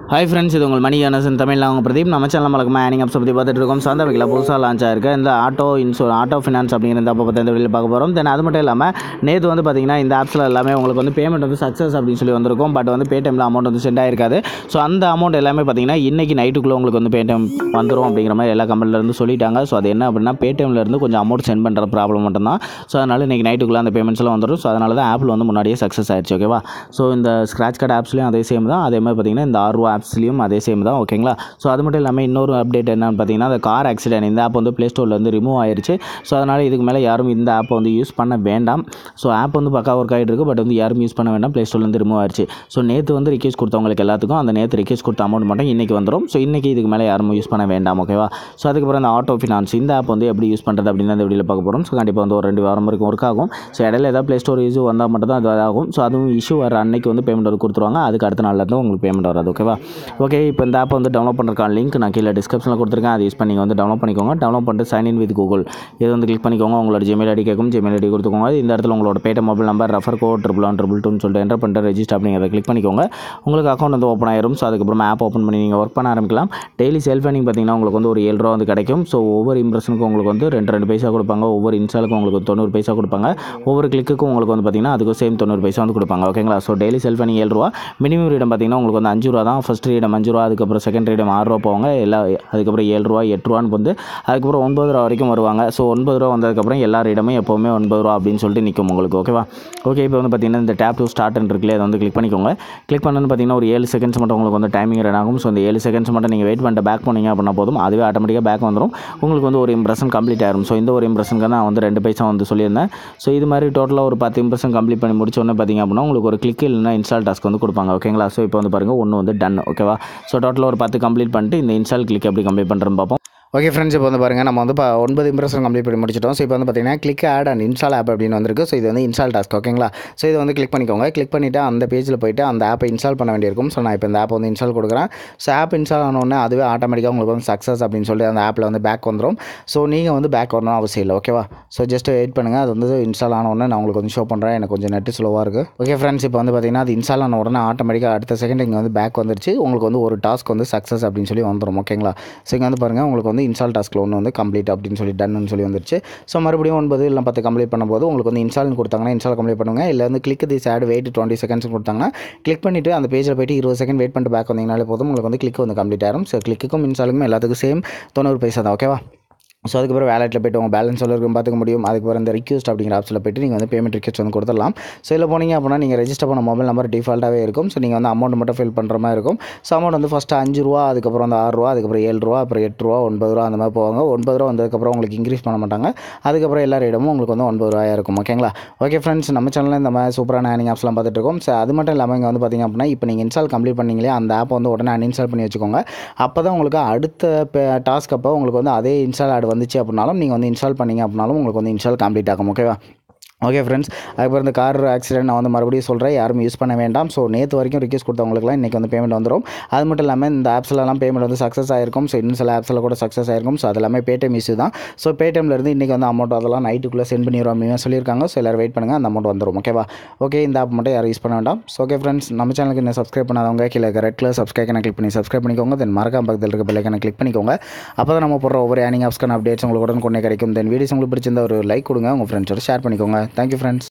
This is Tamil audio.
ஹாய் ஃப்ரெண்ட்ஸ் இது உங்கள் மணி கணேசன் தமிழில் அவங்க பிரதீப் நம்ம சேனல் மலக்கமாக ஏனிங் அப்ஸ் பற்றி பார்த்துட்டு இருக்கோம் சொந்த வகையில் புதுசாக லான்ச் ஆயிருக்கு இந்த ஆட்டோ இன்சூ ஆட்டோ ஃபினான்ஸ் அப்படிங்கிற இந்த அப்போ பற்றி இந்த வீடியோ பார்க்க போகிறோம் தென் அது மட்டும் இல்லாமல் நேற்று வந்து பார்த்தீங்கன்னா இந்த ஆப்ஸில் எல்லாமே உங்களுக்கு வந்து பேமெண்ட் வந்து சக்ஸஸ் அப்படின்னு சொல்லி வந்திருக்கும் பட் வந்து பேடிஎம்ல அமௌண்ட் வந்து சென்ட் ஆயிருக்காது ஸோ அந்த அமௌண்ட் எல்லாமே பார்த்தீங்கன்னா இன்றைக்கி நைட்டுக்குள்ளே உங்களுக்கு வந்து பேடிஎம் வந்துடும் அப்படிங்கிற மாதிரி எல்லா கம்பெனிலேருந்து சொல்லிட்டாங்க ஸோ அது என்ன அப்படின்னா பேடிஎம்ல இருந்து கொஞ்சம் அமௌண்ட் சென்ட் பண்ணுற ப்ராப்ளம் மட்டும்தான் ஸோ அதனால் இன்றைக்கி நைட்டுக்குள்ளே அந்த பேமெண்ட்ஸ்லாம் வந்துடும் ஸோ அதனால தான் ஆப்பில் வந்து முன்னாடியே சக்ஸஸ் ஆயிடுச்சு ஓகேவா ஸோ இந்த ஸ்க்ராட்ச் கார்டு ஆப்ஸ்லையும் அதே சேம் தான் அதே மாதிரி பார்த்தீங்கன்னா இந்த ஆர்வோ ஆப்ஸ்லையும் அதே சேம் தான் ஓகேங்களா ஸோ அது மட்டும் இல்லாமல் இன்னொரு அப்டேட் என்னன்னு பார்த்தீங்கன்னா அந்த கார் ஆக்சிடென்ட் இந்த ஆப் வந்து ப்ளே ஸ்டோரில் வந்து ரிமூவ் ஆயிருச்சு ஸோ அதனால் இதுக்கு மேலே யாரும் இந்த ஆப்பை வந்து யூஸ் பண்ண வேண்டாம் ஸோ ஆப் வந்து பக்கா ஒர்க் ஆகிட்டு இருக்கு பட் வந்து யாரும் யூஸ் பண்ண வேண்டாம் ப்ளே ஸ்டோர்லேருந்து ரிமூவ் ஆயிருச்சு ஸோ நேற்று வந்து ரிக்வெஸ்ட் கொடுத்தவங்களுக்கு எல்லாத்துக்கும் அந்த நேற்று ரிக்வெஸ்ட் கொடுத்த அமௌண்ட் மட்டும் இன்றைக்கி வந்துடும் ஸோ இன்றைக்கி இதுக்கு மேலே யாரும் யூஸ் பண்ண வேண்டாம் ஓகேவா ஸோ அதுக்கப்புறம் இந்த ஆட்டோ ஃபினான்ஸ் இந்த ஆப் வந்து எப்படி யூஸ் பண்ணுறது அப்படின்னு இந்த வீடியோவில் பார்க்க போகிறோம் ஸோ கண்டிப்பாக வந்து ஒரு ரெண்டு வாரம் வரைக்கும் ஒர்க் ஆகும் ஸோ இடையில ஏதாவது ப்ளே ஸ்டோர் இஷ்யூ வந்தால் மட்டும் தான் அது ஆகும் ஸோ அதுவும் இஷ்யூ வர அன்னைக்கு வந்து பேமெண்ட் வந்து கொடுத்துருவாங்க அதுக்கு அடுத்த நாள்ல இருந்து உங்களுக்கு பேமெண்ட் வராது ஓகேவா ஓகே இப்போ இந்த ஆப் வந்து டவுன்லோட் பண்ணுறக்கான லிங்க் நான் கீழே டிஸ்கிரிப்ஷனில் கொடுத்துருக்கேன் அதை யூஸ் பண்ணி நீங்கள் வந்து டவுன்லோட் பண்ணிக்கோங்க டவுன்லோட் பண்ணிட்டு சைன் இன் வித் கூகுள் இது வந்து கிளிக் பண்ணிக்கோங்க உங்களோட ஜிமெயில் ஐடி கேட்கும் ஜிமெயில் ஐடி கொடுத்துக்கோங்க இந்த இடத்துல உங்களோட பேட்ட mobile number refer code triple one triple டூன்னு சொல்லிட்டு என்டர் பண்ணிட்டு ரெஜிஸ்டர் அப்படிங்கிறத கிளிக் பண்ணிக்கோங்க உங்களுக்கு அக்கௌண்ட் வந்து ஓப்பன் ஆயிரும் ஸோ அதுக்கப்புறமா ஆப் ஓப்பன் பண்ணி நீங்கள் ஒர்க் பண்ண ஆரம்பிக்கலாம் டெய்லி செல்ஃப் பண்ணிங் பார்த்தீங்கன்னா உங்களுக்கு வந்து ஒரு ஏழு ரூபா வந்து கிடைக்கும் ஸோ ஒவ்வொரு இம்ப்ரெஷனுக்கும் உங்களுக்கு வந்து ரெண்டு ரெண்டு பைசா கொடுப்பாங்க ஒவ்வொரு இன்ஸ்டாலுக்கும் உங்களுக்கு தொண்ணூறு பைசா கொடுப்பாங்க ஒவ்வொரு கிளிக்குக்கும் உங்களுக்கு வந்து பார்த்தீங்கன்னா அதுக்கும் சேம் தொண்ணூறு பைசா வந்து கொடுப்பாங்க ஓகேங்களா ஸோ டெய்லி செல்ஃப் பண்ணிங் ஏழு ரூபா மினிமம் ரீடம் பார்த்தீங்கன்னா உங்களுக்கு வந்து அஞ்சு ரூபா தான் ஃபஸ்ட் ரீடம் அஞ்சு ரூபா அதுக்கப்புறம் செகண்ட் ரீடம் ஆறு ரூபா போவாங்க எல்லா அதுக்கப்புறம் ஏழு ரூபா எட்டு ரூபான்னு வந்து அதுக்கப்புறம் ஒன்பது ரூபா வரைக்கும் வருவாங்க ஸோ ஒன்பது ரூபா வந்ததுக்கப்புறம் எல்லா ரீடமும் எப்போவுமே ஒன்பது ரூபா அப்படின்னு சொல்லிட்டு நிற்கும் உங்களுக்கு ஓகேவா ஓகே இப்போ வந்து பார்த்தீங்கன்னா இந்த டேப் டு ஸ்டார்ட் இருக்குல்ல அதை வந்து கிளிக் பண்ணிக்கோங்க கிளிக் பண்ணணும்னு பார்த்தீங்கன்னா ஒரு ஏழு செகண்ட்ஸ் மட்டும் உங்களுக்கு வந்து டைமிங் ரன் ஆகும் ஸோ இந்த ஏழு செகண்ட்ஸ் மட்டும் நீங்கள் வெயிட் பண்ணிட்டு பேக் போனீங்க அப்படின்னா போதும் அதுவே ஆட்டோமேட்டிக்காக பேக் வந்துடும் உங்களுக்கு வந்து ஒரு இம்ப்ரெஷன் கம்ப்ளீட் ஆயிரும் ஸோ இந்த ஒரு இம்ப்ரெஷனுக்கு நான் வந்து ரெண்டு பைசா வந்து சொல்லியிருந்தேன் ஸோ இது மாதிரி டோட்டலாக ஒரு பத்து இம்ப்ரெஷன் கம்ப்ளீட் பண்ணி முடிச்ச உடனே பார்த்தீங்க அப்படின்னா உங்களுக்கு ஒரு கிளிக் இல்லைனா இன்ஸ்டால் டாஸ்க் வந்து கொடுப்பாங்க ஓகேங்களா ஸோ இப்போ வந்து பாருங்கள் ஒன்று வந்து டன் ஓகேவா ஸோ டோட்டலாக ஒரு பத்து கம்ப்ளீட் பண்ணிட்டு இந்த இன்ஸ்டால் கிளிக் எப்படி கம்ப்ளீட் பண்ணுறோன்னு பார்ப்போம் ஓகே ஃப்ரெண்ட்ஸ் இப்போ வந்து பாருங்கள் நம்ம வந்து இப்போ ஒன்பது இம்ப்ரெஷன் கம்ப்ளீட் பண்ணி முடிச்சிட்டோம் ஸோ இப்போ வந்து பார்த்தீங்கன்னா click ad and install app அப்படின்னு வந்திருக்கு ஸோ இது வந்து இன்ஸ்டால் டாஸ்க் ஓகேங்களா ஸோ இதை வந்து கிளிக் பண்ணிக்கோங்க கிளிக் பண்ணிவிட்டு அந்த பேஜில் போயிட்டு அந்த ஆப்பை இன்ஸ்டால் பண்ண வேண்டியிருக்கும் ஸோ நான் இப்போ இந்த ஆப் வந்து இன்ஸ்டால் கொடுக்குறேன் ஸோ ஆப் இன்ஸ்டால் ஆனோடனே அதுவே ஆட்டோமேட்டிக்காக உங்களுக்கு வந்து சக்ஸஸ் அப்படின்னு சொல்லி அந்த ஆப்பில் வந்து பேக் வந்துடும் ஸோ நீங்கள் வந்து பேக் வரணும் அவசியம் இல்லை ஓகேவா ஸோ ஜஸ்ட் வெயிட் பண்ணுங்கள் அது வந்து இன்ஸ்டால் ஆன உடனே நான் உங்களுக்கு வந்து ஷோ பண்ணுறேன் எனக்கு கொஞ்சம் நெட்டு ஸ்லோவாக இருக்குது ஓகே ஃப்ரெண்ட்ஸ் இப்போ வந்து பார்த்தீங்கன்னா அது இன்ஸ்டால் ஆன உடனே ஆட்டோமேட்டிக்காக அடுத்த செகண்ட் இங்கே வந்து பேக் வந்துருச்சு உங்களுக்கு வந்து ஒரு டாஸ்க் வந்து சக்ஸஸ் அப்படின்னு சொல்லி வந்துடும் ஓகேங்களா ஸோ இங்கே வந்து பாருங்கள் உங்களுக்கு வந்து இன்ஸ்டால் டாஸ்க்கில் ஒன்று வந்து கம்ப்ளீட் அப்படின்னு சொல்லி டன்னு சொல்லி வந்துருச்சு ஸோ மறுபடியும் ஒன்பது இல்லை பத்து கம்ப்ளீட் பண்ணும்போது உங்களுக்கு வந்து இன்ஸ்டால் கொடுத்தாங்கன்னா இன்ஸ்டால் கம்ப்ளீட் பண்ணுங்க இல்லை வந்து click this ad wait twenty seconds கொடுத்தாங்கன்னா கிளிக் பண்ணிவிட்டு அந்த பேஜில் போயிட்டு இருபது செகண்ட் வெயிட் பண்ணிட்டு பேக் வந்தீங்கனாலே போதும் உங்களுக்கு வந்து கிளிக் வந்து கம்ப்ளீட் ஆகும் ஸோ கிளிக்குக்கும் இன்ஸ்டாலுக்கும் எல்லாத்துக்கும் சேம் தொண்ணூறு பைசா தான் ஓகேவா ஸோ அதுக்கப்புறம் வேலெட்டில் போய்ட்டு உங்கள் பேலன்ஸ் எவ்வளோ இருக்கும் பார்த்துக்க முடியும் அதுக்கப்புறம் இந்த ரிக்வஸ்ட் அப்படிங்கிற ஆப்ஸில் போய்ட்டு நீங்கள் வந்து பேமெண்ட் ரிக்வஸ்ட் வந்து கொடுத்துடலாம் ஸோ இதில் போனீங்க அப்படின்னா நீங்கள் ரெஜிஸ்டர் பண்ண மொபைல் நம்பர் டிஃபால்ட்டாகவே இருக்கும் ஸோ நீங்கள் வந்து அமௌண்ட் மட்டும் ஃபில் பண்ணுற மாதிரி இருக்கும் ஸோ அமௌண்ட் வந்து ஃபஸ்ட்டு அஞ்சு ரூபா அதுக்கப்புறம் வந்து ஆறு ரூபா அதுக்கப்புறம் ஏழு ரூபா அப்புறம் எட்டு ரூபா ஒன்பது ரூபா அந்த மாதிரி போவாங்க ஒன்பது ரூபா வந்ததுக்கப்புறம் உங்களுக்கு இன்க்ரீஸ் பண்ண மாட்டாங்க அதுக்கப்புறம் எல்லா இடமும் உங்களுக்கு வந்து ஒன்பது ரூபாயா இருக்கும் ஓகேங்களா ஓகே ஃப்ரெண்ட்ஸ் நம்ம சேனலில் இந்த மாதிரி சூப்பரான ஏர்னிங் ஆப்ஸ்லாம் பார்த்துட்டு இருக்கோம் ஸோ அது மட்டும் இல்லாமல் இங்கே வந்து பார்த்திங்க அப்படின்னா இப்போ நீங்கள் இன்ஸ்டால் கம்ப்ளீட் பண்ணீங்களே அந்த ஆப் வந்து உடனே அன்இன்ஸ்டால் பண்ணி வச்சுக்கோங்க அப்போ தான் உங்களுக்கு அடுத்த டாஸ்க் அப்போ உங்களுக்கு வந்து அதே இன்ஸ்டால் ஆட் வந்துச்சு அப்படின்னாலும் நீங்கள் வந்து இன்ஸ்டால் பண்ணீங்க அப்படின்னாலும் உங்களுக்கு வந்து இன்ஸ்டால் கம்ப்ளீட் ஆகும் ஓகேவா ஓகே ஃப்ரெண்ட்ஸ் அதுக்கப்புறம் இந்த கார் ஆக்சிடென்ட் நான் வந்து மறுபடியும் சொல்கிறேன் யாரும் யூஸ் பண்ண வேண்டாம் ஸோ நேற்று வரைக்கும் ரிக்வஸ்ட் கொடுத்தவங்களுக்குலாம் இன்றைக்கி வந்து பேமெண்ட் வந்துடும் அது மட்டும் இல்லாமல் இந்த ஆப்ஸ்லலாம் பேமெண்ட் வந்து சக்ஸஸ் ஆயிருக்கும் ஸோ இன்னும் சில ஆப்ஸில் கூட சக்ஸஸ் ஆயிருக்கும் ஸோ அது எல்லாமே பேடிஎம் இஷ்யூ தான் ஸோ பேடிஎம்லேருந்து இன்றைக்கி வந்து அமௌண்ட் அதெல்லாம் நைட்டுக்குள்ளே சென்ட் பண்ணிடுவோம் அப்படின்னு சொல்லியிருக்காங்க ஸோ எல்லோரும் வெயிட் பண்ணுங்கள் அந்த அமௌண்ட் வந்துடும் ஓகேவா ஓகே இந்த ஆப் மட்டும் யாரும் யூஸ் பண்ண வேண்டாம் ஸோ ஓகே ஃப்ரெண்ட்ஸ் நம்ம சேனலுக்கு என்ன சப்ஸ்கிரைப் பண்ணாதவங்க கீழே இருக்க ரெட் கலர் சப்ஸ்கிரைப் கிளிக் பண்ணி சப்ஸ்கிரைப் பண்ணிக்கோங்க தென் மறக்காம பக்கத்தில் இருக்க பெல்லைக்கான கிளிக் பண்ணிக்கோங்க அப்போ தான் நம்ம போடுற ஒவ்வொரு ஏர்னிங் ஆப்ஸ்க்கான அப்டேட்ஸ் உங்களுக்கு உடனே கொண்டே கிடைக்கும் தென் வீடியோஸ் உங்களுக்கு பிடிச்சிருந்தா ஒரு லைக் கொடுங்க உங்கள் ஃப்ரெண்ட்ஸோட ஷேர் பண்ணிக்கோங்க தேங்க்யூ ஃப்ரெண்ட்ஸ்